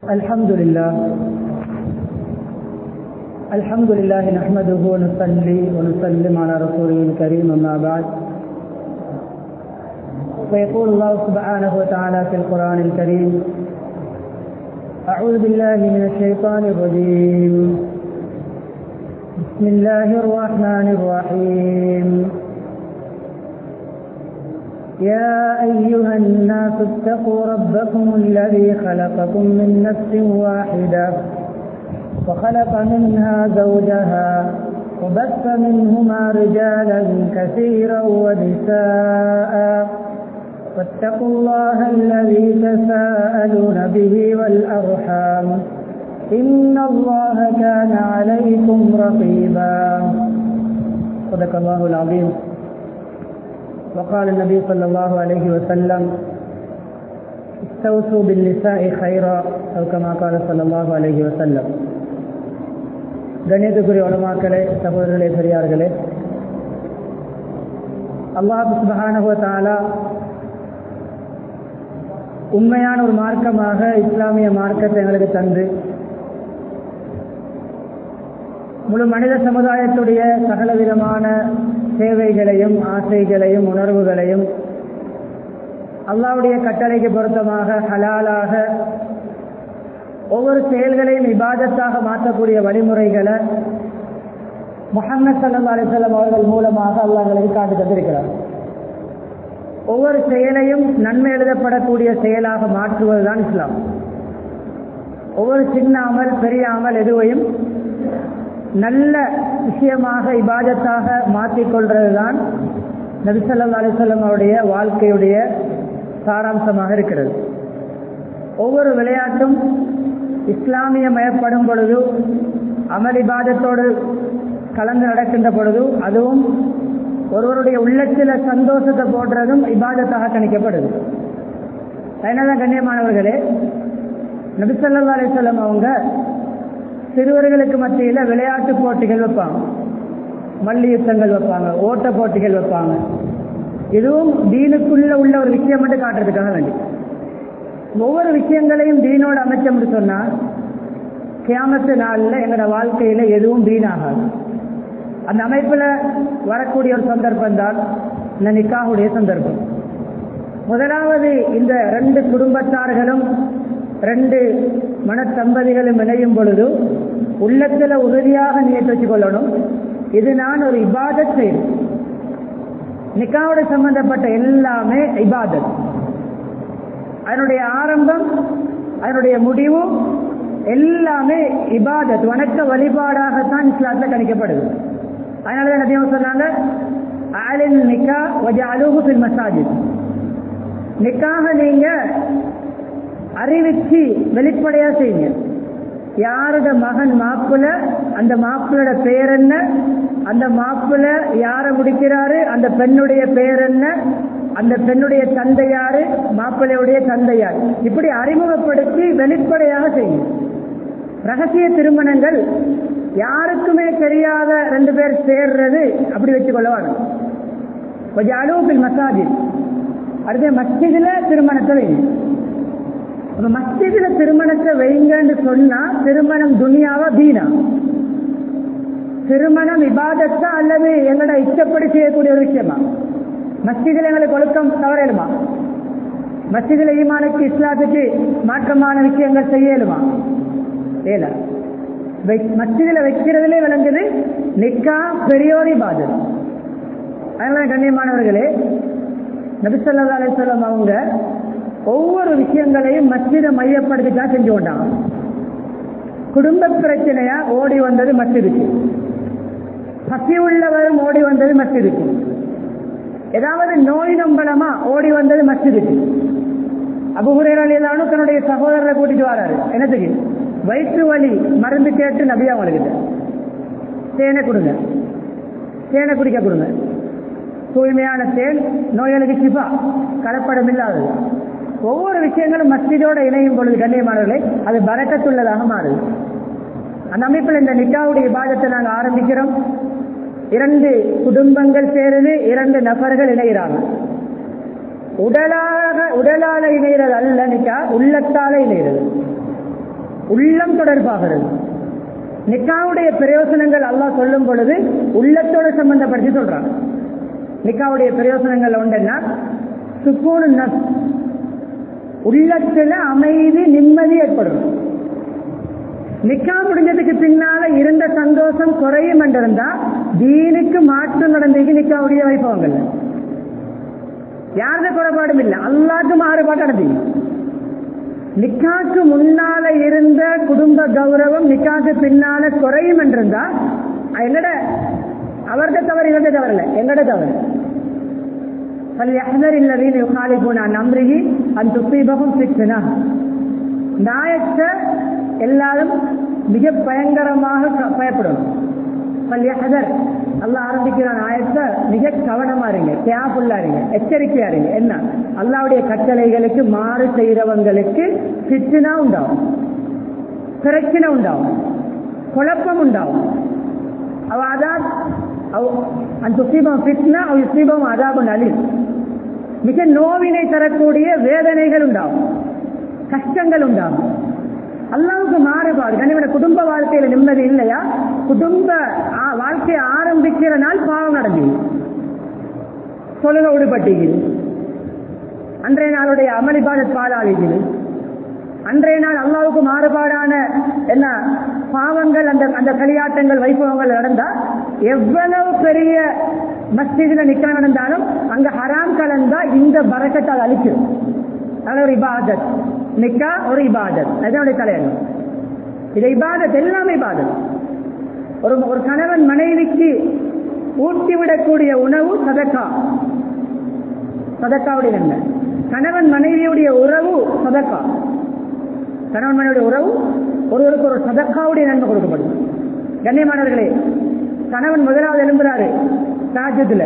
الحمد لله الحمد لله نحمده ونصلي ونسلم على رسوله الكريم أما بعد فيقول الله سبحانه وتعالى في القرآن الكريم أعوذ بالله من الشيطان الرجيم بسم الله الرحمن الرحيم يا أيها الناس اتقوا ربكم الذي خلقكم من نفس واحدة وخلق منها زوجها وبث منهما رجالا كثيرا ونساء واتقوا الله الذي تساءلون به والأرحام إن الله كان عليكم رقيبا صدق الله العظيم وقال النبي صلى الله عليه وسلم استوصوا بالنساء خيرا أو كما قال صلى الله عليه وسلم கண்ணியத்துக்குரிய உலமாக்களே சகோதரர்களே பெரியார்களே அல்லாஹு சுபஹானகுவத்தாலா உண்மையான ஒரு மார்க்கமாக இஸ்லாமிய மார்க்கத்தை எங்களுக்கு தந்து முழு மனித சமுதாயத்துடைய சகல விதமான சேவைகளையும் ஆசைகளையும் உணர்வுகளையும் அல்லாவுடைய கட்டளைக்கு பொருத்தமாக ஹலாலாக ஒவ்வொரு செயல்களையும் இபாதத்தாக மாற்றக்கூடிய வழிமுறைகளை முகமது சல்லா அலிசல்லாம் அவர்கள் மூலமாக அல்லாஹர்களுக்கு காட்டு தந்திருக்கிறார் ஒவ்வொரு செயலையும் நன்மை எழுதப்படக்கூடிய செயலாக மாற்றுவதுதான் இஸ்லாம் ஒவ்வொரு சின்ன அமல் பெரிய அமல் எதுவையும் நல்ல விஷயமாக இபாதத்தாக மாற்றிக்கொள்றது தான் நபிசல்லா அலிசல்லம் அவருடைய வாழ்க்கையுடைய சாராம்சமாக இருக்கிறது ஒவ்வொரு விளையாட்டும் இஸ்லாமியமயப்படும் பொழுது அமல் இபாதத்தோடு கலந்து நடக்கின்ற பொழுது அதுவும் ஒருவருடைய உள்ளத்தில் சந்தோஷத்தை போடுறதும் இபாதத்தாக கணிக்கப்படுது அதனால கண்ணியமானவர்களே நபிசல்லா அலிசல்லம் அவங்க சிறுவர்களுக்கு மத்தியில் விளையாட்டு போட்டிகள் வைப்பாங்க மல்யுத்தங்கள் வைப்பாங்க ஓட்ட போட்டிகள் வைப்பாங்க இதுவும் தீனுக்குள்ள உள்ள ஒரு விஷயம் மட்டும் காட்டுறதுக்காக வேண்டி ஒவ்வொரு விஷயங்களையும் தீனோடு அமைச்சோம்னு சொன்னால் கியாமத்து நாளில் எங்களோட வாழ்க்கையில் எதுவும் வீணாகாது அந்த அமைப்பில் வரக்கூடிய ஒரு சந்தர்ப்பம் தான் இந்த நிக்காவுடைய சந்தர்ப்பம் முதலாவது இந்த ரெண்டு குடும்பத்தார்களும் ரெண்டு மனத்தம்பதிகளும் இணையும் பொழுது உள்ளத்தில் உறுதியாக நியத்து வச்சு கொள்ளணும் இது நான் ஒரு இபாதத் செய்து நிக்காவோட சம்பந்தப்பட்ட எல்லாமே இபாதத் அதனுடைய ஆரம்பம் அதனுடைய முடிவும் எல்லாமே இபாதத் வணக்க வழிபாடாகத்தான் இஸ்லாத்தில் கணிக்கப்படுது அதனால தான் நபியம் சொன்னாங்க ஆலின் நிக்கா வஜ அலுகு பின் மசாஜித் நிக்காக நீங்க அறிவிச்சு வெளிப்படையா செய்யுங்க யாரோட மகன் மாப்பிள்ள அந்த மாப்பிளோட பெயர் என்ன அந்த மாப்பிள்ள யார முடிக்கிறாரு அந்த பெண்ணுடைய பெயர் என்ன அந்த பெண்ணுடைய தந்தை யாரு மாப்பிள்ளையுடைய தந்தை யார் இப்படி அறிமுகப்படுத்தி வெளிப்படையாக செய்யும் ரகசிய திருமணங்கள் யாருக்குமே தெரியாத ரெண்டு பேர் சேர்றது அப்படி வச்சுக்கொள்ளவாங்க கொஞ்சம் அலுவப்பில் மசாஜித் அடுத்த மஸ்ஜிதில் திருமணத்தை வைங்க அப்ப மஸ்ஜிதுல திருமணத்தை வைங்கன்னு சொன்னா திருமணம் துனியாவா தீனா திருமணம் இபாதத்தா அல்லது எங்களோட இஷ்டப்படி செய்யக்கூடிய ஒரு விஷயமா மஸ்ஜிதில் எங்களுக்கு ஒழுக்கம் தவறலுமா மஸ்ஜிதில் ஈமானுக்கு இஸ்லாத்துக்கு மாற்றமான விஷயங்கள் செய்யலுமா ஏல மஸ்ஜிதில் வைக்கிறதுலே விளங்குது நிக்கா பெரியோர் இபாதத் அதனால கண்ணியமானவர்களே நபிசல்லா அலிசல்லாம் அவங்க ஒவ்வொரு விஷயங்களையும் மஸ்ஜிதை மையப்படுத்தி தான் செஞ்சு கொண்டாங்க குடும்ப பிரச்சனையா ஓடி வந்தது மஸ்ஜிதுக்கு பசி உள்ளவரும் ஓடி வந்தது மஸ்ஜிதுக்கு ஏதாவது நோய் நம்பலமா ஓடி வந்தது மஸ்ஜிதுக்கு அபுகுரையிலானும் தன்னுடைய சகோதரரை கூட்டிட்டு வராரு என்னத்துக்கு வயிற்று வலி மருந்து கேட்டு நபியா அவங்களுக்கு தேனை கொடுங்க தேனை குடிக்க கொடுங்க தூய்மையான தேன் நோய்களுக்கு சிபா கலப்படம் இல்லாதது ஒவ்வொரு விஷயங்களும் மஸ்ஜிதோட இணையும் பொழுது கண்ணியமானவர்களே அது பறக்கத்துள்ளதாக மாறுது அந்த அமைப்பில் இந்த நிக்காவுடைய பாதத்தை நாங்கள் ஆரம்பிக்கிறோம் இரண்டு குடும்பங்கள் சேருது இரண்டு நபர்கள் இணைகிறாங்க உடலாக உடலால இணைகிறது அல்ல நிக்கா உள்ளத்தால இணைகிறது உள்ளம் தொடர்பாகிறது நிக்காவுடைய பிரயோசனங்கள் அல்லாஹ் சொல்லும் பொழுது உள்ளத்தோட சம்பந்தப்படுத்தி சொல்றான் நிக்காவுடைய பிரயோசனங்கள் ஒன்றுன்னா சுக்கூனு நஃப் உள்ளத்துல அமைதி நிம்மதி ஏற்படும் நிக்கா முடிஞ்சதுக்கு பின்னால இருந்த சந்தோஷம் குறையும் என்றிருந்தா தீனுக்கு மாற்றம் நடந்தது நிக்காவுடைய வைப்பவங்கள்ல யாருடைய குறைபாடும் இல்லை அல்லாக்கு மாறுபாடு நடந்தீங்க நிக்காக்கு முன்னால இருந்த குடும்ப கௌரவம் நிக்காக்கு பின்னால குறையும் என்றிருந்தா என்னட அவர்கிட்ட தவறு இவர்கிட்ட தவறு இல்லை எங்கட தவறு فليحذر الذين يخالفون عن امره ان تصيبهم فتنه நாயத்தை எல்லாரும் மிக பயங்கரமாக க- பயப்படணும் பல்யஹதர் அல்லாஹ் ஆரம்பிக்கிறான் ஆயத்தை மிக கவனமா இருங்க கேர்ஃபுல்லா இருங்க எச்சரிக்கையா இருங்க என்ன அல்லாவுடைய கட்டளைகளுக்கு மாறு செய்யறவங்களுக்கு சித்தினா உண்டாகும் பிரச்சனை உண்டாகும் குழப்பம் உண்டாகும் அவ அதான் அந்த சுசீபம் ஃபிட்னா அவ யுசீபம் அதாபம் அலில் மிக நோவினை தரக்கூடிய வேதனைகள் உண்டாகும் கஷ்டங்கள் உண்டாகும் அல்லாவுக்கு மாறுபாடு கனிவன குடும்ப வாழ்க்கையில நிம்மதி இல்லையா குடும்ப ஆ- வாழ்க்கையை ஆரம்பிக்கிற நாள் பாவம் நடந்தது தொழுக விடுபட்டீங்க அன்றைய நாளுடைய அமளிபாத பாலாளிகள் அன்றைய நாள் அல்லாவுக்கு மாறுபாடான என்ன பாவங்கள் அந்த அந்த களியாட்டங்கள் வைபவங்கள் நடந்தா எவ்வளவு பெரிய மஸ்ஜிதில் நிக்க நடந்தாலும் அங்க ஹராம் கலந்தா இந்த பறக்கத்தை அது அழிக்கும் அது ஒரு இபாதத் நிக்கா ஒரு இபாதத் அதனுடைய தலையங்கம் இது இபாதத் எல்லாமே இபாதத் ஒரு ஒரு கணவன் மனைவிக்கு ஊட்டிவிடக்கூடிய உணவு சதக்கா சதக்காவுடைய நன்மை கணவன் மனைவியுடைய உறவு சதக்கா கணவன் மனைவியுடைய உறவு ஒருவருக்கு ஒரு சதக்காவுடைய நன்மை கொடுக்கப்படும் கண்ணியமானவர்களே கணவன் முதலாவது எழும்புறாரு தாஜத்துல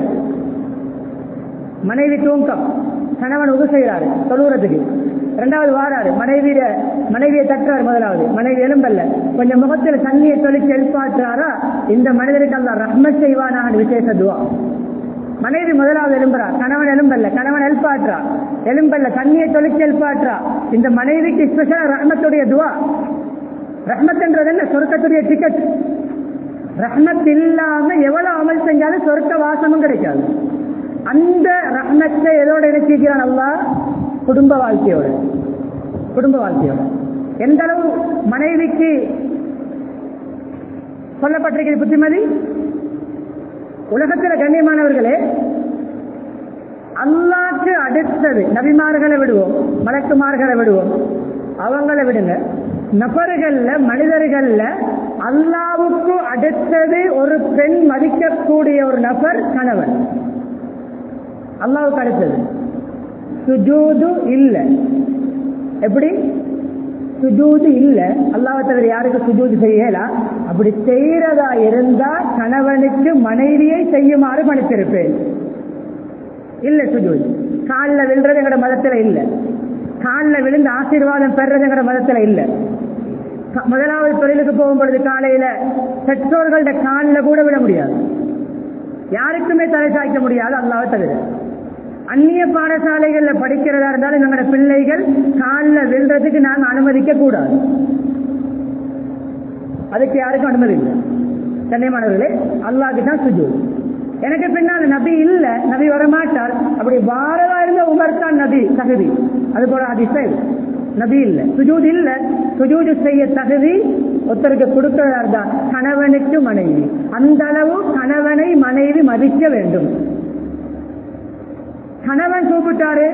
மனைவி தூக்கம் கணவன் உது செய்கிறாரு தொழுகிறதுக்கு ரெண்டாவது வாராரு மனைவிய மனைவியை தட்டுறாரு முதலாவது மனைவி எலும்பல்ல கொஞ்சம் முகத்தில் தண்ணியை தொழிச்சு எழுப்பாற்றுறாரா இந்த மனிதருக்கு அல்ல ரஹ்மத் செய்வானாக விசேஷ துவா மனைவி முதலாவது எலும்புறா கணவன் எலும்பல்ல கணவன் எழுப்பாற்றா எலும்பல்ல தண்ணியை தொழிச்சு எழுப்பாற்றா இந்த மனைவிக்கு ஸ்பெஷல் ரஹ்மத்துடைய துவா ரஹ்மத்ன்றது என்ன சொர்க்கத்துடைய டிக்கெட் ரஹ்மத் இல்லாம எவ்வளவு அமல் செஞ்சாலும் சொர்க்க வாசமும் கிடைக்காது அந்த ரஹ்மத்தை எதோட இணைச்சிக்கிறான் அல்லாஹ் குடும்ப வாழ்க்கையோட குடும்ப வாழ்க்கையோட எந்த அளவு மனைவிக்கு சொல்லப்பட்டிருக்கிறது புத்திமதி உலகத்தில் கண்ணியமானவர்களே அல்லாக்கு அடுத்தது நபிமார்களை விடுவோம் மலக்குமார்களை விடுவோம் அவங்கள விடுங்க நபர்கள்ல மனிதர்கள்ல அல்லாவுக்கு அடுத்தது ஒரு பெண் மதிக்கக்கூடிய ஒரு நபர் கணவன் அல்லாவுக்கு அடுத்தது சுஜூது இல்ல எப்படி சுஜூது இல்ல அல்லாவை தவிர யாருக்கு சுஜூது செய்யலாம் அப்படி செய்யறதா இருந்தா கணவனுக்கு மனைவியை செய்யுமாறு பணித்திருப்பேன் இல்ல சுஜூது காலில் விழுறது எங்கட மதத்துல இல்ல காலில் விழுந்து ஆசீர்வாதம் பெறது எங்கட மதத்துல இல்ல க- முதலாவது தொழிலுக்கு போகும் பொழுது காலையில பெற்றோர்கள்ட காலில் கூட விட முடியாது யாருக்குமே தலை சாய்க்க முடியாது அல்லாவை தவிர அந்நிய பாடசாலைகள்ல படிக்கிறதா இருந்தாலும் எங்களோட பிள்ளைகள் காலில் விழுறதுக்கு நாங்க அனுமதிக்க கூடாது அதுக்கு யாருக்கும் அனுமதி இல்லை கண்ணியமானவர்களே அல்லாஹ்க்கு தான் சுஜூத் எனக்கு பின்னால் நபி இல்ல நபி வரமாட்டார் அப்படி வாரதா இருந்த உமர் தான் நபி தகுதி அது போல அதிசயம் நபி இல்ல சுஜூத் இல்ல சுஜூது செய்ய தகுதி ஒருத்தருக்கு கொடுக்கிறதா இருந்தா கணவனுக்கு மனைவி அந்த அளவு கணவனை மனைவி மதிக்க வேண்டும் கணவன் கூப்பிட்டாரு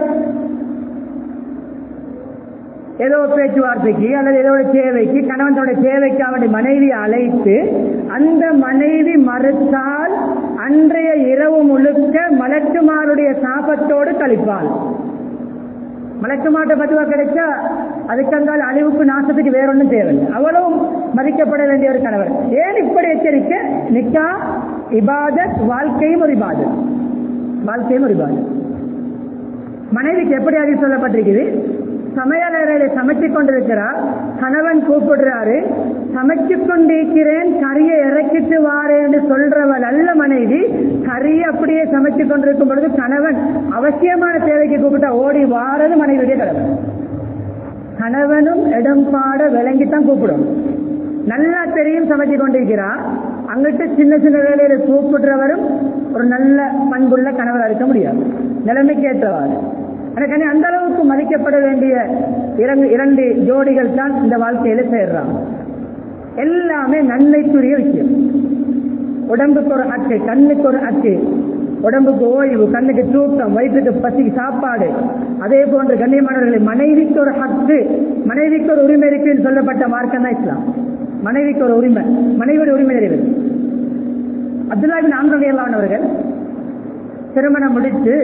ஏதோ பேச்சுவார்த்தைக்கு அல்லது ஏதோ ஒரு தேவைக்கு கணவன் தன்னுடைய தேவைக்கு அவனுடைய மனைவியை அழைத்து அந்த மனைவி மறுத்தால் அன்றைய இரவு முழுக்க மலக்குமாருடைய சாபத்தோடு கழிப்பாள் மலக்குமாட்ட பத்துவா கிடைச்சா அதுக்கங்கால் அழிவுக்கு நாசத்துக்கு வேற ஒன்றும் தேவையில்லை அவ்வளவும் மதிக்கப்பட வேண்டிய ஒரு கணவர் ஏன் இப்படி எச்சரிக்கை நிக்கா இபாதத் வாழ்க்கையும் ஒரு இபாதத் வாழ்க்கையும் ஒரு இபாதத் மனைவிக்கு எப்படி அது சொல்லப்பட்டிருக்குது சமையலறையில சமைச்சு கொண்டிருக்கிறார் கணவன் கூப்பிடுறாரு சமைச்சு கொண்டிருக்கிறேன் கறியை இறக்கிட்டு வாரேன்னு சொல்றவள் அல்ல மனைவி கறியை அப்படியே சமைச்சு கொண்டிருக்கும் பொழுது கணவன் அவசியமான தேவைக்கு கூப்பிட்டா ஓடி வாரது மனைவியுடைய கடமை கணவனும் இடம் பாட விளங்கித்தான் கூப்பிடும் நல்லா தெரியும் சமைச்சு கொண்டிருக்கிறா அங்கிட்டு சின்ன சின்ன வேலையில கூப்பிடுறவரும் ஒரு நல்ல பண்புள்ள கணவர் இருக்க முடியாது நிலைமைக்கு ஏற்றவாறு எனக்கு அந்த அளவுக்கு மதிக்கப்பட வேண்டிய இரண்டு இரண்டு ஜோடிகள் தான் இந்த வாழ்க்கையில சேர்றாங்க எல்லாமே நன்மைக்குரிய விஷயம் உடம்புக்கு ஒரு அச்சு கண்ணுக்கு ஒரு அச்சு உடம்புக்கு ஓய்வு கண்ணுக்கு தூக்கம் வயிற்றுக்கு பசி சாப்பாடு அதே போன்று கண்ணியமானவர்களை மனைவிக்கு ஒரு ஹக்கு மனைவிக்கு ஒரு உரிமை இருக்குன்னு சொல்லப்பட்ட மார்க்கம் தான் இஸ்லாம் மனைவிக்கு ஒரு உரிமை மனைவியோட உரிமை நிறைவேறு அப்துல்லாபின் ஆந்திரவியலான் அவர்கள் திருமணம் முடித்து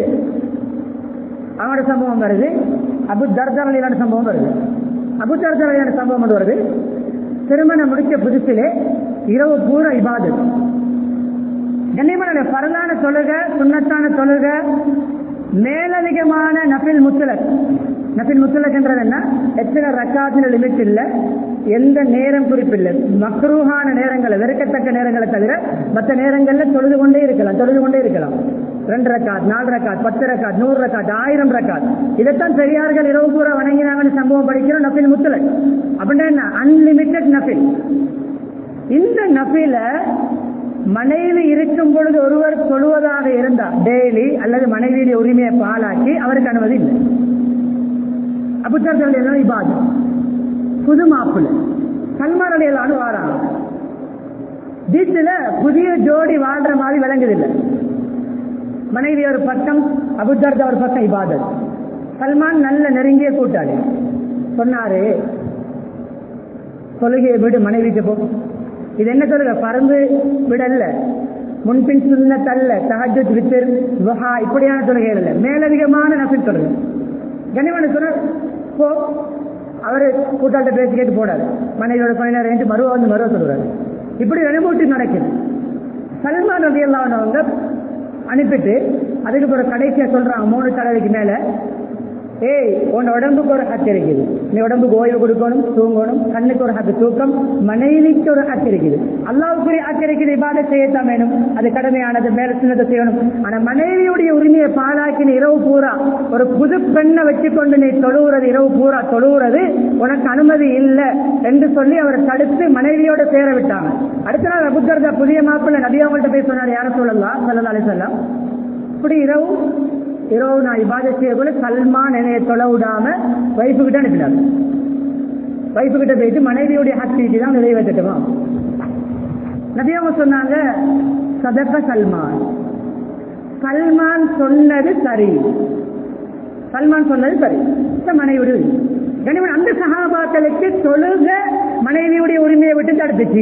அவனோட சம்பவம் வருது அபு தர்ஜான சம்பவம் வருது அபு தர்ஜான சம்பவம் வந்து வருது திருமணம் முடிச்ச புதுசிலே இரவு பூரா இபாது கண்ணியமான பரலான தொழுக சுண்ணத்தான தொழுக மேலதிகமான நபில் முத்தலக் நபில் முத்தலக் என்றது என்ன எத்தனை ரக்காத்துல லிமிட் இல்ல எந்த நேரம் குறிப்பில்லை மக்ரூஹான நேரங்களை வெறுக்கத்தக்க நேரங்களை தவிர மற்ற நேரங்கள்ல தொழுது கொண்டே இருக்கலாம் தொழுது கொண்டே இருக்கலாம் ரெண்டு ரக்காத் நாலு ரக்காத் பத்து ரக்காத் நூறு ரக்காத் ஆயிரம் ரக்காத் இதைத்தான் பெரியார்கள் இரவு பூரா வணங்கினாங்கன்னு சம்பவம் படிக்கிறோம் நபில் முத்தலக் அப்படின்னா என்ன அன்லிமிட்டெட் நபில் இந்த நபில மனைவி இருக்கும் பொழுது ஒருவர் தொழுவதாக இருந்தார் டெய்லி அல்லது மனைவியுடைய உரிமையை பாலாக்கி அவருக்கு அனுமதி இல்லை அபுத்தர்கள் இபாது புது மாப்பிள்ள சல்மான் அலையலான்னு வாராங்க வீட்டுல புதிய ஜோடி வாழ்ற மாதிரி விளங்குதில்லை மனைவி ஒரு பக்கம் அபுத்தர்தா ஒரு பக்கம் இபாதத் சல்மான் நல்ல நெருங்கிய கூட்டாளி சொன்னாரு தொழுகையை விடு மனைவிக்கு போ இது என்ன சொல்லுங்க பறந்து விடல்ல முன்பின் சுண்ண தல்ல தஹஜத் வித்திர் வஹா இப்படியான தொழுகைகள் இல்லை மேலதிகமான நபில் தொழுகை கனிமன் சொன்ன போ அவரு கூட்டாளத்தை பேசி கேட்டு போடாது மனைவியோட பயனர் என்று மருவா வந்து மருவா சொல்றாரு இப்படி வினமூட்டி நடக்குது சல்மான் ரவி அவங்க அனுப்பிட்டு அதுக்கு பிறகு கடைசியா சொல்றாங்க மூணு தடவைக்கு மேல ஏய் உன் உடம்புக்கு ஒரு ஹக்கு இருக்குது நீ உடம்புக்கு ஓய்வு கொடுக்கணும் தூங்கணும் கண்ணுக்கு ஒரு ஹக்கு தூக்கம் மனைவிக்கு ஒரு ஹக்கு இருக்குது அல்லாவுக்குரிய ஹக்கு இருக்குது இபாத செய்யத்தான் வேணும் அது கடமையானது மேல சின்னதை செய்யணும் ஆனா மனைவியுடைய உரிமையை பாழாக்கின இரவு பூரா ஒரு புது பெண்ணை வச்சுக்கொண்டு நீ தொழுவுறது இரவு பூரா தொழுவுறது உனக்கு அனுமதி இல்லை என்று சொல்லி அவரை தடுத்து மனைவியோட சேர விட்டாங்க அடுத்த நாள் புத்தர்தா புதிய மாப்பிள்ள நபி அவங்கள்ட்ட போய் சொன்னார் யார சொல்லலாம் சல்லா அலிசல்லாம் இப்படி இரவு இரவு நான் இபாத செய்யக்குள்ள சல்மான் என்னைய தொலை விடாம வைஃபு கிட்ட அனுப்பினார் வைஃபு கிட்ட போயிட்டு மனைவியுடைய ஆக்டிவிட்டி தான் நிறைவேற்றட்டுமா நபியாம சொன்னாங்க சதக்க சல்மான் சல்மான் சொன்னது சரி சல்மான் சொன்னது சரி மனைவியுடைய கனிவன் அந்த சகாபாக்களுக்கு தொழுக மனைவியுடைய உரிமையை விட்டு தடுத்துச்சு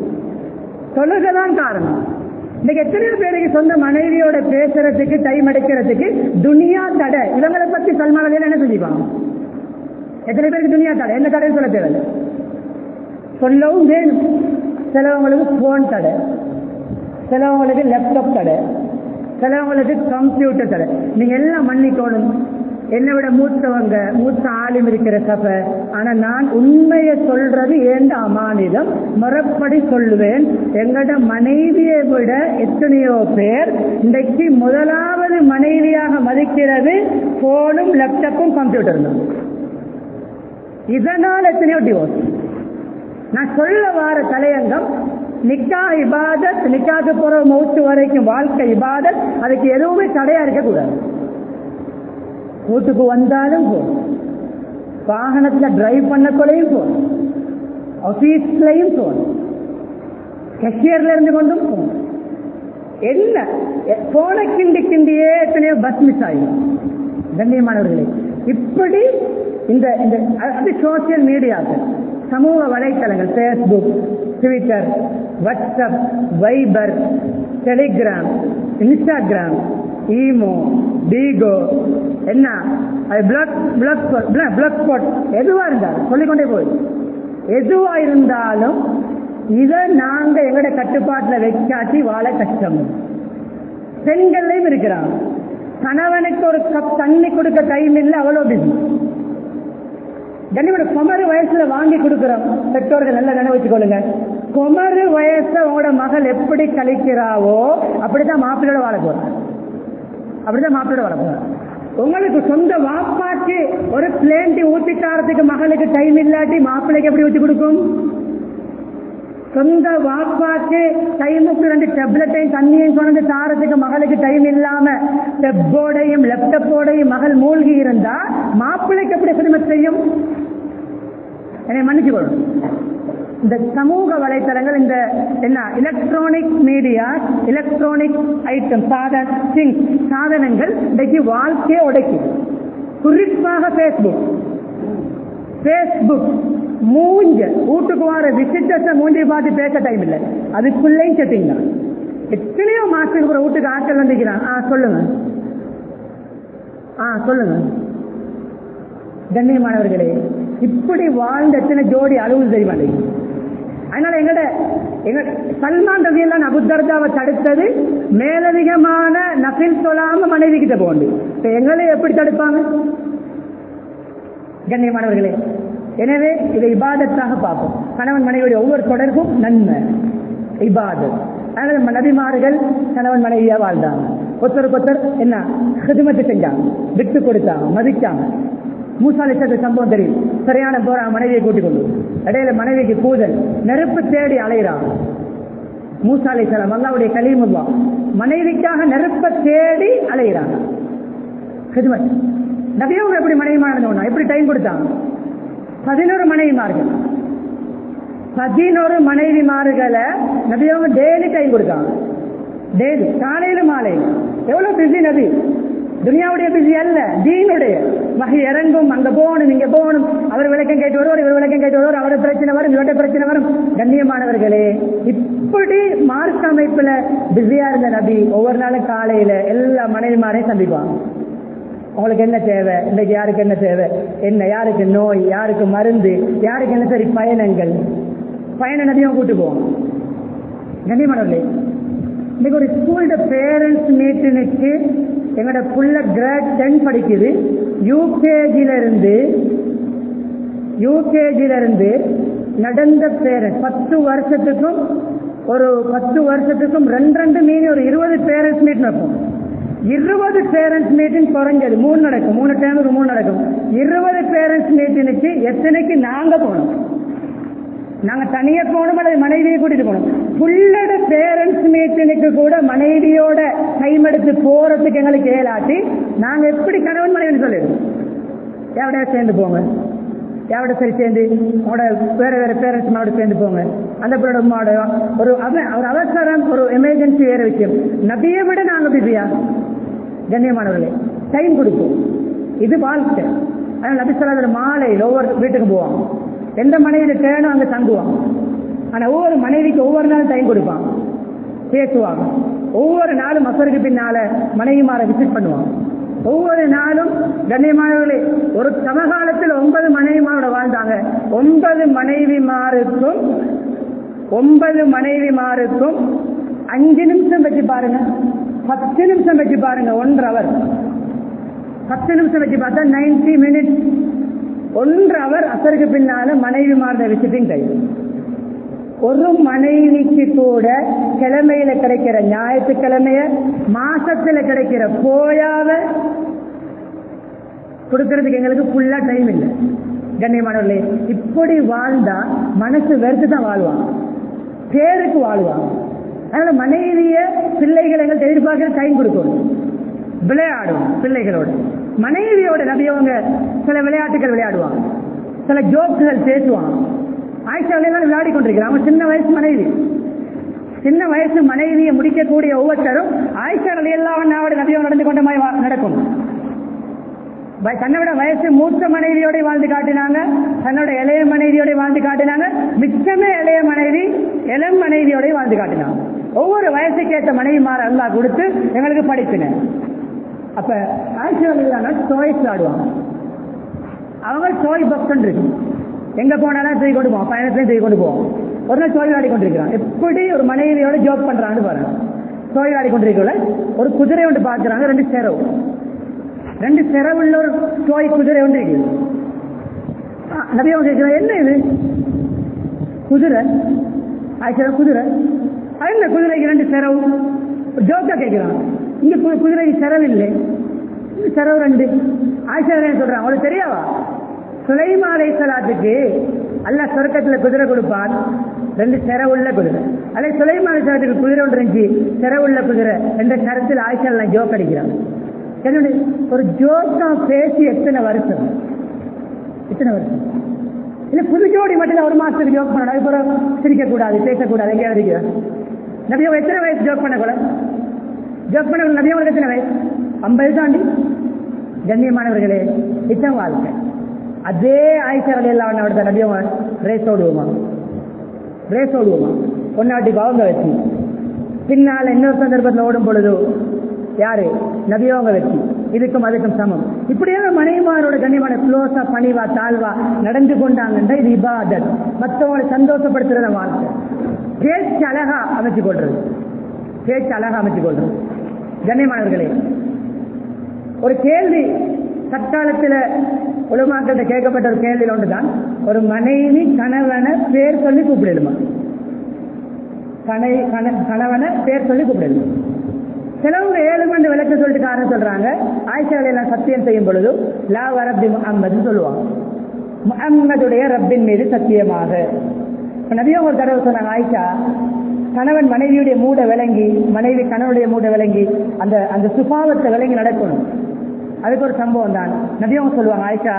தொழுக தான் காரணம் இன்னைக்கு எத்தனையோ பேருக்கு சொந்த மனைவியோட பேசுறதுக்கு டைம் எடுக்கிறதுக்கு துனியா தடை இவங்களை பத்தி சல்மான் அலியில் என்ன செஞ்சுப்பாங்க எத்தனை பேருக்கு துனியா தடை என்ன தடை சொல்ல தேவையில்லை சொல்லவும் வேணும் சிலவங்களுக்கு போன் தடை சிலவங்களுக்கு லேப்டாப் தடை சிலவங்களுக்கு கம்ப்யூட்டர் தடை நீங்க எல்லாம் மன்னிக்கணும் என்னை விட மூத்தவங்க மூத்த ஆளும் இருக்கிற சபை ஆனா நான் உண்மையை சொல்றது ஏண்ட அமானிதம் முறைப்படி சொல்லுவேன் எங்கட மனைவியை விட எத்தனையோ பேர் இன்றைக்கு முதலாவது மனைவியாக மதிக்கிறது போனும் லேப்டாப்பும் கம்ப்யூட்டரும் தான் இதனால் எத்தனையோ டிவோர்ஸ் நான் சொல்ல வார தலையங்கம் நிக்கா இபாதத் நிக்காக்கு போற மௌத்து வரைக்கும் வாழ்க்கை இபாதத் அதுக்கு எதுவுமே தடையா இருக்கக்கூடாது வீட்டுக்கு வந்தாலும் போதும் வாகனத்துல டிரைவ் பண்ணக்குள்ளையும் போதும் ஆபீஸ்லயும் போதும் கஷியர்ல இருந்து கொண்டும் போதும் என்ன போன கிண்டி கிண்டியே எத்தனையோ பஸ் மிஸ் ஆகும் கண்ணியமானவர்களே இப்படி இந்த இந்த அது சோசியல் மீடியாக்கள் சமூக வலைத்தளங்கள் Facebook Twitter WhatsApp Viber Telegram Instagram imo Bigo என்ன அது பிளக் பிளக் பிளக் ஸ்பாட் எதுவா இருந்தாலும் சொல்லிக்கொண்டே போய் எதுவா இருந்தாலும் இதை நாங்க எங்கட கட்டுப்பாட்டுல வைக்காட்டி வாழ கஷ்டம் பெண்கள்லையும் இருக்கிறாங்க கணவனுக்கு ஒரு கப் தண்ணி கொடுக்க டைம் இல்லை அவ்வளோ பிஸி கண்ணியோட குமரு வயசுல வாங்கி கொடுக்கிறோம் பெற்றோர்கள் நல்லா நினைவு வச்சுக்கொள்ளுங்க குமரு வயசை உங்களோட மகள் எப்படி கழிக்கிறாவோ அப்படிதான் மாப்பிள்ளோட வாழ போறான் அப்படிதான் மாப்பிள்ளோட வாழ போறான் உங்களுக்கு சொந்த வாப்பாக்கு ஒரு பிளேண்டி ஊத்தி தாரத்துக்கு மகளுக்கு டைம் இல்லாட்டி மாப்பிள்ளைக்கு எப்படி ஊத்தி கொடுக்கும் சொந்த வாப்பாக்கு டைமுக்கு ரெண்டு டெப்லெட்டையும் தண்ணியையும் கொண்டு தாரத்துக்கு மகளுக்கு டைம் இல்லாம டெப்போடையும் லேப்டப்போடையும் மகள் மூழ்கி இருந்தா மாப்பிள்ளைக்கு எப்படி சிரமம் செய்யும் என்னை மன்னிச்சுக்கொள்ளும் இந்த சமூக வலைத்தளங்கள் இந்த என்ன எலக்ட்ரானிக் மீடியா எலக்ட்ரானிக் ஐட்டம் சாதன திங்ஸ் சாதனங்கள் இன்றைக்கு வாழ்க்கையை உடைக்குது குறிப்பாக பேஸ்புக் பேஸ்புக் மூஞ்ச வீட்டுக்கு வர விசிட்டர்ஸ மூஞ்சி பார்த்து பேச டைம் இல்லை அதுக்குள்ளேயும் செட்டிங் தான் எத்தனையோ மாசத்துக்கு அப்புறம் வீட்டுக்கு ஆட்கள் வந்துக்கிறான் ஆ சொல்லுங்க ஆ சொல்லுங்க கண்ணியமானவர்களே இப்படி வாழ்ந்த எத்தனை ஜோடி அளவு தெரிய மாட்டேங்குது அதனால எங்கட எங்க சல்மான் ரவி எல்லாம் அபுத்தர்ஜாவை தடுத்தது மேலதிகமான நபில் சொல்லாம மனைவி கிட்ட போண்டு இப்ப எங்களை எப்படி தடுப்பாங்க கண்ணியமானவர்களே எனவே இதை இபாதத்தாக பார்ப்போம் கணவன் மனைவியுடைய ஒவ்வொரு தொடர்பும் நன்மை இபாதத் அதனால நபிமார்கள் கணவன் மனைவியா வாழ்ந்தாங்க ஒருத்தருக்கு ஒருத்தர் என்ன ஹிதுமத்து செஞ்சாங்க விட்டு கொடுத்தாங்க மதிச்சாங்க மூசாலிசத்து சம்பவம் தெரியும் சரியான போற மனைவியை கூட்டிக் கொண்டு இடையில மனைவிக்கு கூதல் நெருப்பு தேடி அலைகிறான் மூசாலை சலம் அல்லாவுடைய கலிமுல்லா மனைவிக்காக நெருப்ப தேடி அலைகிறாங்க ஹிதுமத் நபியவங்க எப்படி மனைவிமானது எப்படி டைம் கொடுத்தாங்க பதினோரு மனைவிமார்கள் பதினோரு மனைவிமார்களை நபியவங்க டெய்லி டைம் கொடுத்தாங்க டெய்லி காலையில மாலையில் எவ்வளவு பிஸி நபி துனியாவுடைய பிஸி அல்ல தீனுடைய வகை இறங்கும் அங்க போகணும் இங்க போகணும் அவர் விளக்கம் கேட்டு வருவார் இவர் விளக்கம் கேட்டு வருவார் அவரோட பிரச்சனை வரும் இவரோட பிரச்சனை வரும் கண்ணியமானவர்களே இப்படி மார்க் அமைப்புல பிஸியா இருந்த நபி ஒவ்வொரு நாளும் காலையில எல்லா மனைவிமாரையும் சந்திப்பாங்க உங்களுக்கு என்ன தேவை இன்றைக்கு யாருக்கு என்ன தேவை என்ன யாருக்கு நோய் யாருக்கு மருந்து யாருக்கு என்ன சரி பயணங்கள் பயண நதியும் கூட்டு போவோம் கண்ணியமானவர்களே இன்னைக்கு ஒரு ஸ்கூலோட பேரண்ட்ஸ் மீட்டினுக்கு எங்களோட புள்ள கிரேட் டென் படிக்குது யூகேஜில இருந்து யூகேஜில இருந்து நடந்த பேரண்ட் பத்து வருஷத்துக்கும் ஒரு பத்து வருஷத்துக்கும் ரெண்டு ரெண்டு மீன் ஒரு இருபது பேரண்ட்ஸ் மீட் நடக்கும் இருபது பேரண்ட்ஸ் மீட்டிங் குறைஞ்சது மூணு நடக்கும் மூணு டைமுக்கு மூணு நடக்கும் இருபது பேரண்ட்ஸ் மீட்டினுக்கு எத்தனைக்கு நாங்க போனோம் நாங்க தனியா போகணும் அல்லது மனைவியை கூட்டிட்டு போகணும் புள்ளட பேரண்ட்ஸ் மீட்டினுக்கு கூட மனைவியோட டைம் எடுத்து போறதுக்கு எங்களுக்கு ஏலாட்டி நாங்க எப்படி கணவன் மனைவி சொல்லிடுவோம் எவ்வளோ சேர்ந்து போங்க எவ்வளோ சரி சேர்ந்து உங்களோட வேற வேற பேரண்ட்ஸ் மாவோட சேர்ந்து போங்க அந்த பிள்ளோட உமாவோட ஒரு அவ- ஒரு அவசரம் ஒரு எமர்ஜென்சி வேற விஷயம் நபியை விட நாங்க பிஸியா கண்ணியமானவர்களே டைம் கொடுப்போம் இது வாழ்க்கை அதனால நபி சொல்லாத மாலையில் ஒவ்வொரு வீட்டுக்கு போவாங்க எந்த மனைவியில தேனும் அங்க தங்குவாங்க ஆனா ஒவ்வொரு மனைவிக்கு ஒவ்வொரு நாளும் டைம் கொடுப்பாங்க பேசுவாங்க ஒவ்வொரு நாளும் மசருக்கு பின்னால மனைவிமாரை விசிட் பண்ணுவாங்க ஒவ்வொரு நாளும் கண்ணியமானவர்களே ஒரு சமகாலத்தில் ஒன்பது மனைவிமாரோட வாழ்ந்தாங்க ஒன்பது மனைவிமாருக்கும் ஒன்பது மனைவிமாருக்கும் அஞ்சு நிமிஷம் வச்சு பாருங்க பத்து நிமிஷம் வச்சு பாருங்க ஒன்றரை அவர் பத்து நிமிஷம் வச்சு பார்த்தா 90 மினிட்ஸ் ஒன்று அவர் அசருக்கு பின்னால மனைவி மாறுத விசிட்டிங் டைம் ஒரு மனைவிக்கு கூட கிழமையில கிடைக்கிற ஞாயிற்றுக்கிழமைய மாசத்துல கிடைக்கிற போயாவ கொடுக்கறதுக்கு எங்களுக்கு ஃபுல்லா டைம் இல்லை கண்ணியமானவர்களே இப்படி வாழ்ந்தா மனசு வெறுத்து தான் வாழ்வாங்க பேருக்கு வாழ்வாங்க அதனால மனைவிய பிள்ளைகள் எங்களுக்கு எதிர்பார்க்கிற டைம் கொடுக்கணும் விளையாடும் பிள்ளைகளோட மனைவியோட நபியவங்க சில விளையாட்டுகள் விளையாடுவாங்க சில ஜோக்குகள் பேசுவாங்க ஆயிஷா எல்லாம் விளையாடி கொண்டிருக்கிறாங்க அவங்க சின்ன வயசு மனைவி சின்ன வயசு மனைவியை முடிக்கக்கூடிய ஒவ்வொருத்தரும் ஆயிஷா எல்லாம் நபியவங்க நடந்து கொண்ட மாதிரி வா- நடக்கும் வய- தன்னை விட வயசு மூத்த மனைவியோட வாழ்ந்து காட்டினாங்க தன்னோட இளைய மனைவியோட வாழ்ந்து காட்டினாங்க மிச்சமே இளைய மனைவி இளம் மனைவியோட வாழ்ந்து காட்டினாங்க ஒவ்வொரு வயசுக்கு ஏற்ற மனைவி மாற அல்லாஹ் கொடுத்து எங்களுக்கு படிப்பினர் அப்ப ஆட்சியாளர்களான டோய்ஸ் ஆடுவாங்க அவங்க டோய் பக்தன் இருக்கு எங்க போனாலும் தூக்கி கொண்டு போவோம் பயணத்தையும் தூக்கி கொண்டு போவோம் ஒரு நாள் டோய் ஆடி கொண்டிருக்கிறான் எப்படி ஒரு மனைவியோட ஜோக் பண்றான்னு பாருங்க டோய் ஆடி கொண்டிருக்கல ஒரு குதிரை ஒன்று பார்க்கறாங்க ரெண்டு செரவு ரெண்டு செரவுள்ள ஒரு டோய் குதிரை ஒன்று இருக்குது ஆ, நபி அவங்க கேட்கிறாங்க என்ன இது குதிரை ஆயிஷா குதிரை அது என்ன குதிரைக்கு ரெண்டு செரவு ஜோக்கா கேட்கிறான் இங்க கு- குதிரைக்கு செரவு இல்லை செலவு ரெண்டு ஆயிஷா என்ன சொல்றாங்க அவளுக்கு தெரியாவா சுலைமா அலைசலாத்துக்கு அல்லாஹ் சொர்க்கத்துல குதிரை கொடுப்பான் ரெண்டு செரவுள்ள குதிரை அதே சுலைமா அலைசலாத்துக்கு குதிரை ஒன்று இருந்துச்சு செரவுள்ள குதிரை என்ற கருத்தில் ஆயிஷா எல்லாம் ஜோக் அடிக்கிறான் என்னோட ஒரு ஜோக்கா பேசி எத்தனை வருஷம் எத்தனை வருஷம் இல்ல புது ஜோடி மட்டும் ஒரு மாசத்துக்கு ஜோக் பண்ணணும் அதுக்கப்புறம் சிரிக்க கூடாது பேசக்கூடாது எங்கேயாவது இருக்கிறார் நபியவங்க எத்தனை வயசு ஜோக் பண்ணக்கூடாது ஜோக் பண்ண நபியவங்களுக்கு எத்தனை வயசு ஐம்பது தாண்டி கண்ணியமானவர்களே இதான் வாழ்க்கை அதே ஆயிஷாவில் எல்லாம் அவனோட நபியவங்க ரேஸ் ஓடுவோமா ரேஸ் ஓடுவோமா பொன்னாட்டி அவங்க வச்சு பின்னால் இன்னொரு சந்தர்ப்பத்தில் ஓடும் பொழுது யாரு நபியவங்க வச்சு இதுக்கும் அதுக்கும் சமம் இப்படியான மனைவிமாரோட கண்ணியமான க்ளோஸா பணிவா தாழ்வா நடந்து கொண்டாங்கன்னா இது இபாதத் மற்றவங்களை சந்தோஷப்படுத்துறத வாழ்க்கை பேச்சு அழகா அமைச்சு கொள்றது பேச்சு அழகா அமைச்சு கொள்றது கண்ணியமானவர்களே ஒரு கேள்வி தற்காலத்தில் உலமாக்கிட்ட கேட்கப்பட்ட ஒரு கேள்வியில் ஒன்றுதான் ஒரு மனைவி கணவனை பேர் சொல்லி கூப்பிடலுமா கணை கண- கணவனை பேர் சொல்லி கூப்பிடலுமா சிலவங்க ஏழு மணி விளக்க சொல்லிட்டு காரணம் சொல்றாங்க ஆயிஷாவை எல்லாம் சத்தியம் செய்யும் பொழுது லா வரப்பி முகம்மதுன்னு சொல்லுவாங்க முகம்மதுடைய ரப்பின் மீது சத்தியமாக இப்ப நபியும் ஒரு தடவை சொன்னாங்க ஆயிஷா கணவன் மனைவியுடைய மூட விளங்கி மனைவி கணவனுடைய மூட விளங்கி அந்த அந்த சுபாவத்தை விளங்கி நடக்கணும் அதுக்கு ஒரு சம்பவம் தான் நபியும் சொல்லுவாங்க ஆயிஷா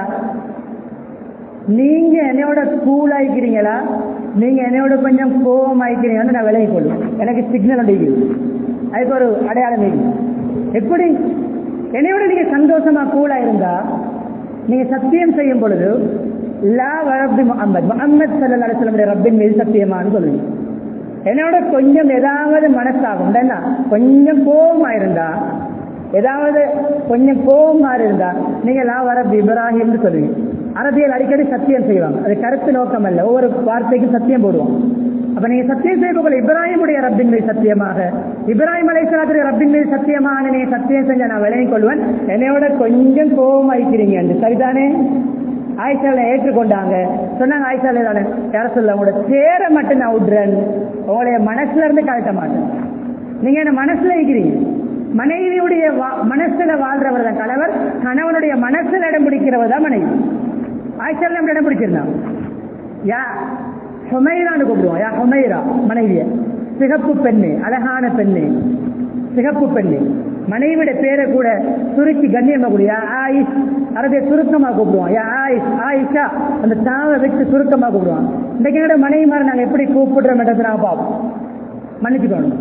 நீங்க என்னையோட கூல் ஆயிக்கிறீங்களா நீங்க என்னையோட கொஞ்சம் கோபம் ஆயிக்கிறீங்கன்னு நான் விலகி கொள்ளும் எனக்கு சிக்னல் அடிக்குது அதுக்கு ஒரு அடையாளம் இருக்கு எப்படி என்னையோட நீங்க சந்தோஷமா கூலா இருந்தா நீங்க சத்தியம் செய்யும் பொழுது லா வரப்பி முகம்மது முகம்மது சல்லா அலுவலமுடைய ரப்பின் மீது சத்தியமான்னு சொல்லுங்க என்னோட கொஞ்சம் ஏதாவது மனசாகும் என்ன கொஞ்சம் கோபமா இருந்தா ஏதாவது கொஞ்சம் கோபமா இருந்தா நீங்க லா வரப்பி இப்ராஹிம்னு சொல்லுவீங்க அரபியல் அடிக்கடி சத்தியம் செய்வாங்க அது கருத்து நோக்கம் அல்ல ஒவ்வொரு வார்த்தைக்கும் சத்தியம் போடுவோம் அப்ப நீங்க சத்தியம் செய்ய போகல இப்ராஹிமுடைய ரப்பின் மீது சத்தியமாக இப்ராஹிம் அலைசலாத்துடைய ரப்பின் மீது சத்தியமாக நீங்க சத்தியம் செஞ்ச நான் விளங்கிக் கொள்வேன் என்னையோட கொஞ்சம் கோபம் ஆயிக்கிறீங்க என்று சரிதானே ஆயிஷால ஏற்றுக்கொண்டாங்க சொன்னாங்க ஆயிஷால தானே யார சொல்ல உங்களோட சேரை மட்டும் நான் விடுறேன் உங்களுடைய மனசுல இருந்து கழட்ட மாட்டேன் நீங்க என்ன மனசுல இருக்கிறீங்க மனைவியுடைய வா- மனசுல வாழ்றவர் தான் கணவர் கணவனுடைய மனசுல இடம் பிடிக்கிறவர் தான் மனைவி ஆயிஷால நம்ம இடம் பிடிச்சிருந்தாங்க யா ஹுமைரான்னு கூப்பிடுவோம் யா ஹுமைரா மனைவிய சிகப்பு பெண்ணு அழகான பெண்ணு சிகப்பு பெண்ணு மனைவியோட பேரை கூட சுருக்கி கண்ணியமா கூடிய ஆயிஷ் அரபிய சுருக்கமா கூப்பிடுவோம் யா ஆயிஷ் ஆயிஷா அந்த தாவை வச்சு சுருக்கமா கூப்பிடுவாங்க இன்றைக்கு என்னோட மனைவி மாதிரி நாங்க எப்படி கூப்பிடுறோம் என்றதை நாங்க பார்ப்போம் மன்னிச்சுக்கணும்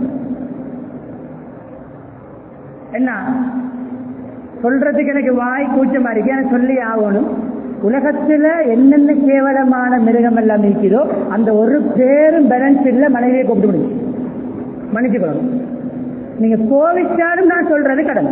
என்ன சொல்றதுக்கு எனக்கு வாய் கூச்சமா இருக்கு எனக்கு சொல்லி ஆகணும் உலகத்துல என்னென்ன கேவலமான மிருகம் எல்லாம் இருக்குதோ அந்த ஒரு பேரும் பேலன்ஸ் இல்ல மனைவியை கூப்பிட்டு முடியும் மன்னிச்சுக்கணும் நீங்க கோவிச்சாலும் நான் சொல்றது கடமை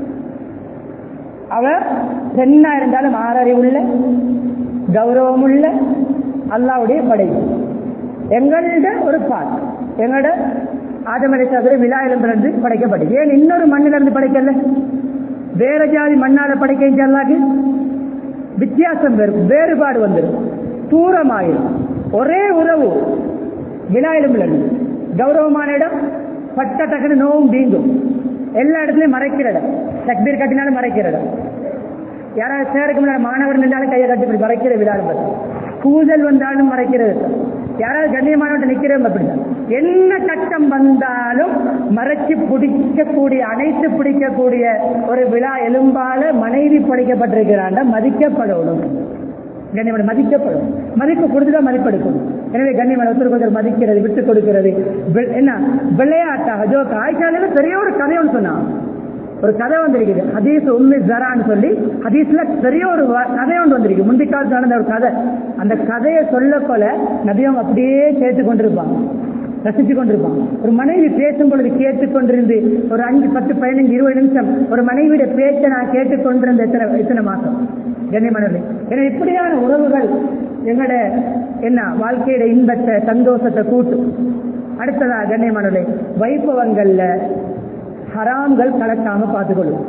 அவ பெண்ணா இருந்தாலும் ஆறறிவுள்ள கௌரவம் உள்ள அல்லாவுடைய படைப்பு எங்கள்ட ஒரு பால் எங்களோட ஆதமலை சதுர விழாயிலும் பிறந்து படைக்கப்பட்டது ஏன் இன்னொரு மண்ணிலிருந்து படைக்கல வேற ஜாதி மண்ணால படைக்க அல்லாக்கு வித்தியாசம் வரும் வேறுபாடு வந்துடும் தூரமாயிரும் ஒரே உறவு விழாயிலும் இருந்து கௌரவமான இடம் பட்ட டக்குன்னு நோவும் தீங்கும் எல்லா இடத்துலயும் மறைக்கிற இடம் தக்பீர் கட்டினாலும் மறைக்கிற இடம் யாராவது சேருக்கு முன்னாடி மாணவர் நின்றாலும் கையை கட்டி இப்படி மறைக்கிற விழாலும் பார்த்து கூதல் வந்தாலும் மறைக்கிறது யாராவது கண்ணியமானவன் நிக்கிறோம் அப்படிதான் என்ன கட்டம் வந்தாலும் மறைச்சு பிடிக்கக்கூடிய அனைத்து பிடிக்கக்கூடிய ஒரு விழா எலும்பால மனைவி படைக்கப்பட்டிருக்கிறாண்ட மதிக்கப்படணும் கண்ணியமான மதிக்கப்படும் மதிப்பு கொடுத்துதான் மதிப்பெடுக்கணும் எனவே கண்ணியமான ஒருத்தருக்கு ஒருத்தர் மதிக்கிறது விட்டு கொடுக்கிறது வெ- என்ன விளையாட்டாக ஜோக் ஆயிஷால பெரிய ஒரு கதை ஒன்று சொன்னான் ஒரு கதை வந்திருக்குது ஹதீஸ் உம்மி ஜரான்னு சொல்லி ஹதீஸ்ல பெரிய ஒரு வ- கதை ஒன்று வந்திருக்கு முந்தி காலத்து நடந்த ஒரு கதை அந்த கதையை சொல்ல போல நபியவங்க அப்படியே கேட்டு கொண்டிருப்பாங்க ரசிச்சு கொண்டிருப்பாங்க ஒரு மனைவி பேசும் பொழுது கேட்டுக்கொண்டிருந்து ஒரு அஞ்சு பத்து பதினஞ்சு இருபது நிமிஷம் ஒரு மனைவியுடைய பேச்சை நான் கேட்டுக்கொண்டிருந்த எத்தனை எத்தனை மாசம் கண்ணியமானவர்களே எனவே இப்படியான உறவுகள் எங்களோட என்ன வாழ்க்கையோட இன்பத்தை சந்தோஷத்தை கூட்டும் அடுத்ததா கண்ணியமானவர்களே வைபவங்கள்ல ஹராம்கள் கலக்காம பார்த்துக்கொள்ளும்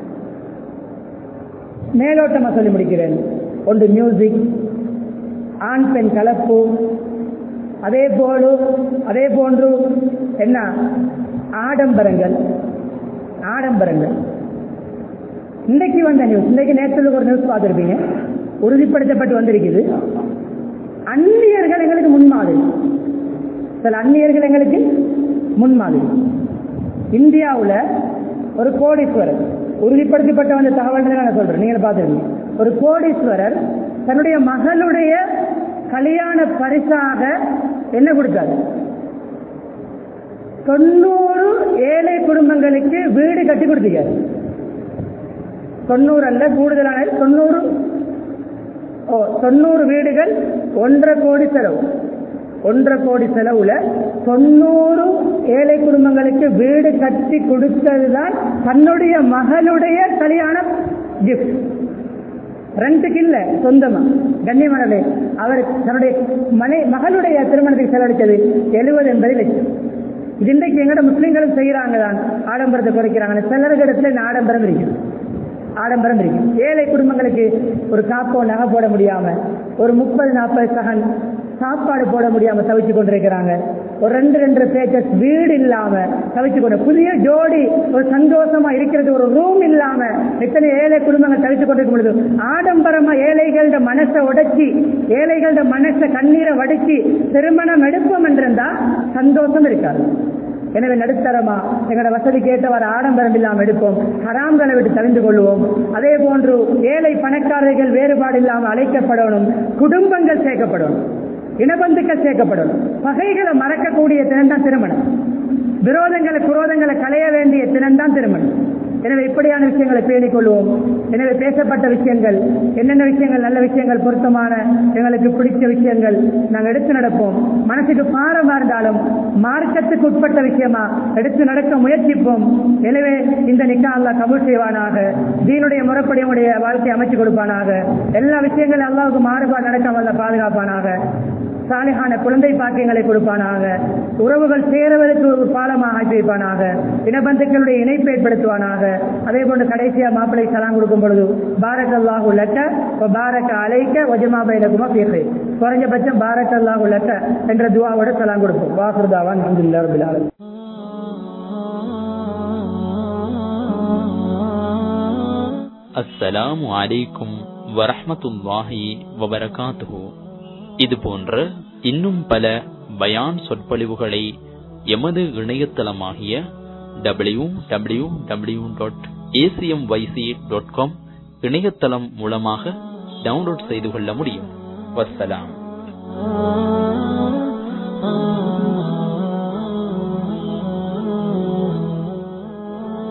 மேலோட்டமா சொல்லி முடிக்கிறேன் ஒன்று மியூசிக் ஆண் பெண் கலப்பு அதே போல அதே போன்று என்ன ஆடம்பரங்கள் ஆடம்பரங்கள் இன்னைக்கு வந்த நியூஸ் இன்னைக்கு நேற்று ஒரு நியூஸ் பார்த்துருப்பீங்க உறுதிப்படுத்தப்பட்டு வந்திருக்குது அந்நியர்கள் எங்களுக்கு முன்மாதிரி சில அந்நியர்கள் எங்களுக்கு முன்மாதிரி இந்தியாவில் ஒரு கோடீஸ்வரர் உறுதிப்படுத்தப்பட்ட வந்த தகவல் நான் சொல்றேன் நீங்க பார்த்துருக்கீங்க ஒரு கோடீஸ்வரர் தன்னுடைய மகளுடைய கல்யாண பரிசாக என்ன கொடுத்தாரு தொண்ணூறு ஏழை குடும்பங்களுக்கு வீடு கட்டி கொடுத்தீங்க தொண்ணூறு அல்ல கூடுதலான தொண்ணூறு ஓ தொண்ணூறு வீடுகள் ஒன்றரை கோடி செலவு ஒன்றரை கோடி செலவுல தொண்ணூறு ஏழை குடும்பங்களுக்கு வீடு கட்டி கொடுத்ததுதான் தன்னுடைய மகளுடைய கல்யாண கிஃப்ட் ரெண்டுக்கு இல்ல சொந்தமா கண்ணியமானது அவர் தன்னுடைய மனை மகளுடைய திருமணத்துக்கு செலவழித்தது எழுபது எண்பது லட்சம் இது இன்றைக்கு எங்கட முஸ்லீம்களும் செய்யறாங்க தான் ஆடம்பரத்தை குறைக்கிறாங்க சிலருக்கு இடத்துல இந்த ஆடம்பரம் இருக்குது ஆடம்பரம் இருக்கு ஏழை குடும்பங்களுக்கு ஒரு காப்போ நகை போட முடியாம ஒரு முப்பது நாற்பது சகன் சாப்பாடு போட முடியாம தவிச்சு கொண்டிருக்கிறாங்க ஒரு ரெண்டு ரெண்டு பேச்சஸ் வீடு இல்லாம தவிச்சு கொண்டு புதிய ஜோடி ஒரு சந்தோஷமா இருக்கிறது ஒரு ரூம் இல்லாம எத்தனை ஏழை குடும்பங்கள் தவிச்சு கொண்டிருக்கும் பொழுது ஆடம்பரமா ஏழைகளோட மனசை உடைச்சி ஏழைகளோட மனசை கண்ணீரை வடிச்சு திருமணம் எடுப்போம் என்றிருந்தா சந்தோஷம் இருக்காது எனவே நடுத்தரமா எங்களோட வசதி கேட்டவர் ஆடம்பரம் இல்லாமல் எடுப்போம் ஹராம்களை விட்டு தவிந்து கொள்வோம் அதே போன்று ஏழை பணக்காரர்கள் வேறுபாடு இல்லாமல் அழைக்கப்படணும் குடும்பங்கள் சேர்க்கப்படணும் இனபந்துக்கள் சேர்க்கப்படணும் பகைகளை மறக்கக்கூடிய தினம்தான் திருமணம் விரோதங்களை குரோதங்களை களைய வேண்டிய தினம்தான் திருமணம் எனவே இப்படியான விஷயங்களை பேணிக் கொள்வோம் எனவே பேசப்பட்ட விஷயங்கள் என்னென்ன விஷயங்கள் நல்ல விஷயங்கள் பொருத்தமான எங்களுக்கு பிடிச்ச விஷயங்கள் நாங்கள் எடுத்து நடப்போம் மனசுக்கு பாரமா இருந்தாலும் மார்க்கத்துக்கு உட்பட்ட விஷயமா எடுத்து நடக்க முயற்சிப்போம் எனவே இந்த நிக்கா அல்லாஹ் கபூல் செய்வானாக தீனுடைய முறைப்படி உடைய வாழ்க்கையை அமைச்சு கொடுப்பானாக எல்லா விஷயங்களும் அல்லாவுக்கு மாறுபாடு நடக்காம அல்லாஹ் பாதுகாப்பானாக சாலிகான குழந்தை பாக்கியங்களை கொடுப்பானாக உறவுகள் சேருவதற்கு ஒரு பாலமாக ஆக்கி வைப்பானாக இனபந்துக்களுடைய இணைப்பை ஏற்படுத்துவானாக அதே போன்று கடைசியா மாப்பிளை சலாம் கொடுக்கும் பொழுது பாரக் அல்லாஹ் உள்ளக்க பாரக்க அழைக்க ஒஜமாபை இலக்குமா பேசு குறைஞ்சபட்சம் பாரக் அல்லாஹ் உள்ளக்க என்ற துவாவோட சலாம் கொடுப்போம் வாசுதாவான் அஹமதுல்லா ரபில் ஆலமீன் அஸ்ஸலாமு அலைக்கும் வரஹ்மத்துல்லாஹி வபரகாத்துஹு இது போன்ற இன்னும் பல பயான் சொற்பொழிவுகளை எமது இணையதளமாகிய W W W dot ACM YC dot com இணையதளம் மூலமாக டவுன்லோட் செய்து கொள்ள முடியும் வஸ்ஸலாம்